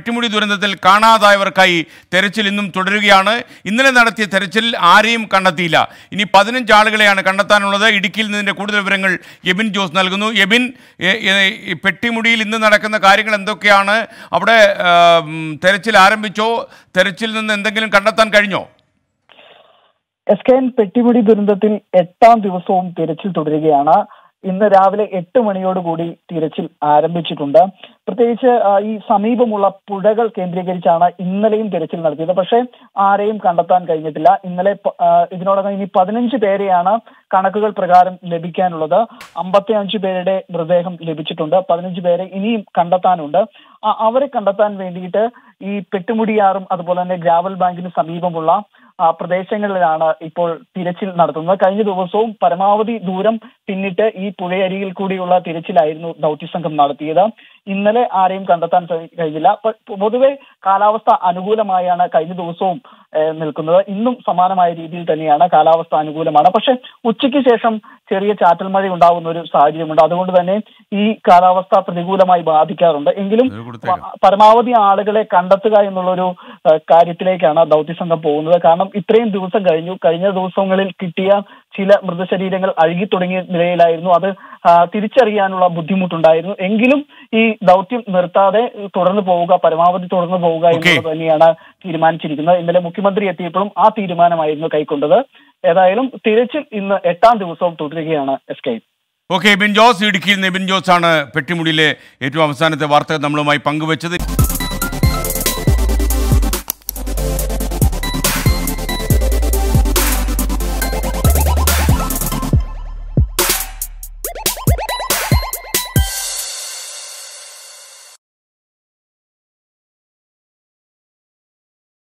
പെട്ടിമുടി ദുരന്തത്തിൽ കാണാതായവർക്കായി തെരച്ചിൽ ഇന്നും തുടരുകയാണ് ഇന്നലെ നടത്തിയ തെരച്ചിൽ ആരെയും കണ്ടെത്തിയില്ല ഇനി പതിനഞ്ച് ആളുകളെയാണ് കണ്ടെത്താനുള്ളത് ഇടുക്കിയിൽ നിന്നിന്റെ കൂടുതൽ വിവരങ്ങൾ എബിൻ ജോസ് നൽകുന്നു എബിൻ എ- എ- ഈ പെട്ടിമുടിയിൽ ഇന്ന് നടക്കുന്ന കാര്യങ്ങൾ എന്തൊക്കെയാണ് അവിടെ ആ, ഉം, തെരച്ചിൽ ആരംഭിച്ചോ തെരച്ചിൽ നിന്ന് എന്തെങ്കിലും കണ്ടെത്താൻ കഴിഞ്ഞോ എസ് കെ എൻ പെട്ടിമുടി ദുരന്തത്തിൽ എട്ടാം ദിവസവും തിരച്ചിൽ തുടരുകയാണ് ഇന്ന് രാവിലെ എട്ട് മണിയോടുകൂടി തിരച്ചിൽ ആരംഭിച്ചിട്ടുണ്ട് പ്രത്യേകിച്ച് ആ, ഈ സമീപമുള്ള പുഴകൾ കേന്ദ്രീകരിച്ചാണ് ഇന്നലെയും തിരച്ചിൽ നടത്തിയത് പക്ഷേ ആരെയും കണ്ടെത്താൻ കഴിഞ്ഞിട്ടില്ല ഇന്നലെ പ- ആ, ഇതിനോടകം ഇനി പതിനഞ്ച് പേരെയാണ് കണക്കുകൾ പ്രകാരം ലഭിക്കാനുള്ളത് അമ്പത്തി അഞ്ച് പേരുടെ മൃതദേഹം ലഭിച്ചിട്ടുണ്ട് പതിനഞ്ച് പേരെ ഇനിയും കണ്ടെത്താനുണ്ട് ആ, അവരെ കണ്ടെത്താൻ വേണ്ടിയിട്ട് ഈ പെട്ടുമുടിയാറും അതുപോലെ തന്നെ ഗ്രാവൽ ബാങ്കിന് സമീപമുള്ള ആ, പ്രദേശങ്ങളിലാണ് ഇപ്പോൾ തിരച്ചിൽ നടത്തുന്നത് കഴിഞ്ഞ ദിവസവും പരമാവധി ദൂരം പിന്നിട്ട് ഈ പുഴയരികിൽ കൂടിയുള്ള തിരച്ചിലായിരുന്നു ദൗത്യസംഘം നടത്തിയത് ഇന്നലെ ആരെയും കണ്ടെത്താൻ കഴി- കഴിഞ്ഞില്ല പ- പൊതുവെ കാലാവസ്ഥ അനുകൂലമായാണ് കഴിഞ്ഞ ദിവസവും ഏഹ്, നിൽക്കുന്നത് ഇന്നും സമാനമായ രീതിയിൽ തന്നെയാണ് കാലാവസ്ഥ അനുകൂലമാണ് പക്ഷെ ഉച്ചയ്ക്ക് ശേഷം ചെറിയ ചാറ്റൽ മഴ ഉണ്ടാകുന്ന ഒരു സാഹചര്യമുണ്ട് അതുകൊണ്ട് തന്നെ ഈ കാലാവസ്ഥ പ്രതികൂലമായി ബാധിക്കാറുണ്ട് എങ്കിലും ഇത് കൊടുത്തേക്കാം. പ- പരമാവധി ആളുകളെ കണ്ടെത്തുക എന്നുള്ളൊരു ഏഹ്, കാര്യത്തിലേക്കാണ് ദൗത്യസംഘം പോകുന്നത് കാരണം ഇത്രയും ദിവസം കഴിഞ്ഞു കഴിഞ്ഞ ദിവസങ്ങളിൽ കിട്ടിയ ചില മൃതശരീരങ്ങൾ അഴുകി തുടങ്ങിയ നിലയിലായിരുന്നു അത് ആ, തിരിച്ചറിയാനുള്ള ബുദ്ധിമുട്ടുണ്ടായിരുന്നു എങ്കിലും ഈ ദൗത്യം നിർത്താതെ തുടർന്ന് പോവുക പരമാവധി തുടർന്ന് പോവുക Okay. എന്നുള്ളത് തന്നെയാണ് തീരുമാനിച്ചിരിക്കുന്നത് ഇന്നലെ മുഖ്യമന്ത്രി എത്തിയപ്പോഴും ആ തീരുമാനമായിരുന്നു കൈക്കൊണ്ടത് ഏതായാലും തിരച്ചിൽ ഇന്ന് എട്ടാം ദിവസവും തുടരുകയാണ് S K okay Abin Jose ഇടുക്കിയിൽ നിന്ന് എബിൻ ജോസ് ആണ് പെട്ടിമുടിയിലെ ഏറ്റവും അവസാനത്തെ വാർത്തകൾ നമ്മളുമായി പങ്കുവച്ചത്